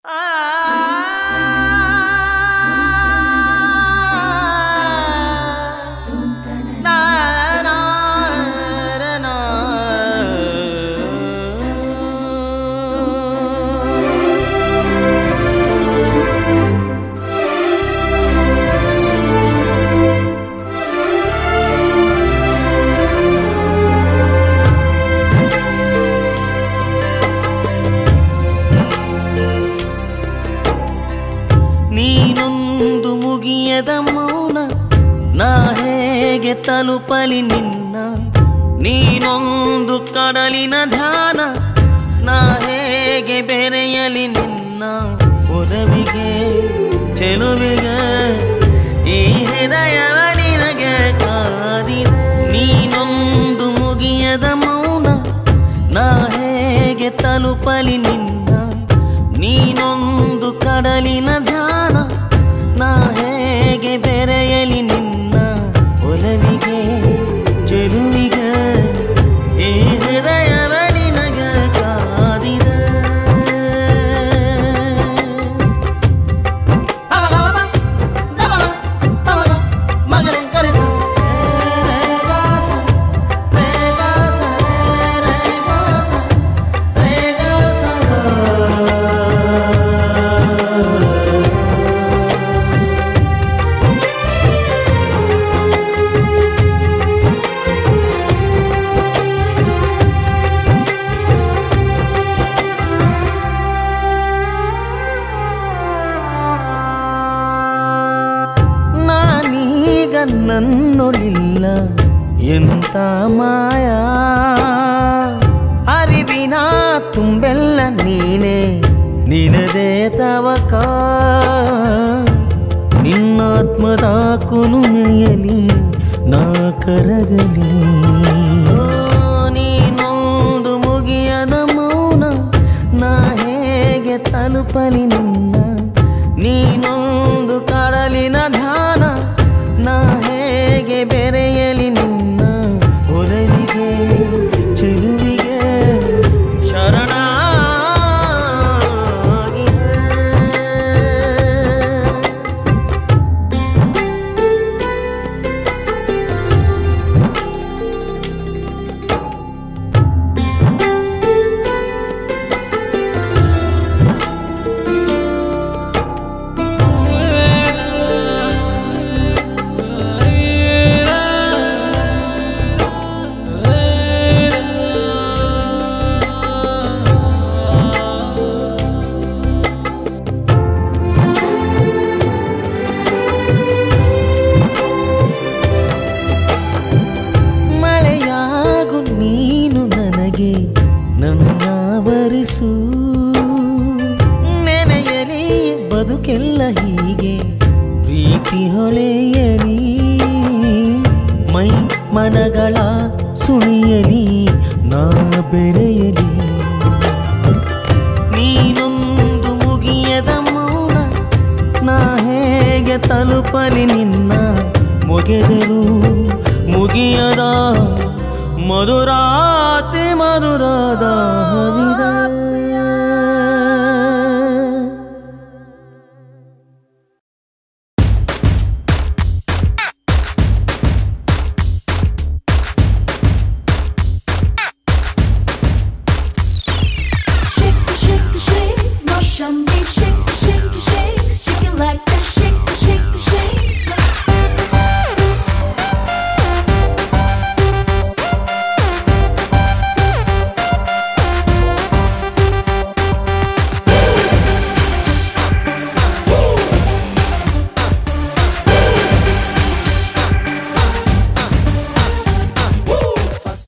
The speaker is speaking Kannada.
ನೀನೊಂದು ಮುಗಿಯದ ಮೌನ ನಾ ಹೇಗೆ ತಲುಪಲಿ ನಿನ್ನ ನೀನೊಂದು ಕಡಲಿನ ಧ್ಯಾನ ನಾ ಹೇಗೆ ಬೆರೆಯಲಿ ನಿನ್ನ ಒಲವಿಗೆ ಚೆಲುವಿಗೆ ಈ ಹೃದಯವ ನಿನಗೆ ಕಾದಿದೆ ನೀನೊಂದು ಮುಗಿಯದ ಮೌನ ನಾ ಹೇಗೆ ತಲುಪಲಿ ನಿನ್ನ ನೀನೊಂದು ಕಡಲಿನ ಧ್ಯಾನ ನಾ ಹೇಗೆ ಬೆರೆಯಲಿ ನಿನ್ನ ಒಲವಿಗೆ ಚೆಲುವಿಗೆ ಈ ಹೃದಯವ ನಿನಗ ಕಾದಿದೆ ಮಗನೇ ಕರೆಸು ರೇಗಾಸ ರೇಗಾಸ ರೇಗಾಸ ನಾನೀಗ ನನ್ನೊಳಿಲ್ಲ ಎಂತ ಮಾಯ ಅರಿವಿನ ತುಂಬೆಲ್ಲ ನೀನೆ ನಿನದೇ ತವಕ ನಿನ್ನಾತ್ಮದ ಕುಲುಮೆಯಲಿ ನಾ ಕರಗಲಿ ನೀನೊಂದು ಮುಗಿಯದ ಮೌನ ನಾ ಹೇಗೆ ತಲುಪಲಿ ನಿನ್ನ ನೀನೊಂದು ಕಡಲಿನ ಧ್ಯಾನ ನಾ ಹೇಗೆ ಬೆರೆಯಲಿ ನಿನ್ನ ಒಲವಿಗೆ ಚೆಲುವಿಗೆ ಶರಣ ಮಳೆಯಾಗು ನೀನು ನನಗೆ ನನ್ನಾವರಿಸು ನೆನೆಯಲಿ ಬದುಕೆಲ್ಲ ಹೀಗೆ ಪ್ರೀತಿ ಹೊಳೆಯಲಿ ಮೈ ಮನಗಳ ಸುಳಿಯಲಿ ನಾ ಬೆರೆಯಲಿ ನೀನೊಂದು ಮುಗಿಯದ ಮೌನ ನಾ ಹೇಗೆ ತಲುಪಲಿ ನಿನ್ನ ಮುಗೆದರು ಮುಗಿಯದ ಮಧುರಾತಿ ಮಧುರದ ಹರಿದ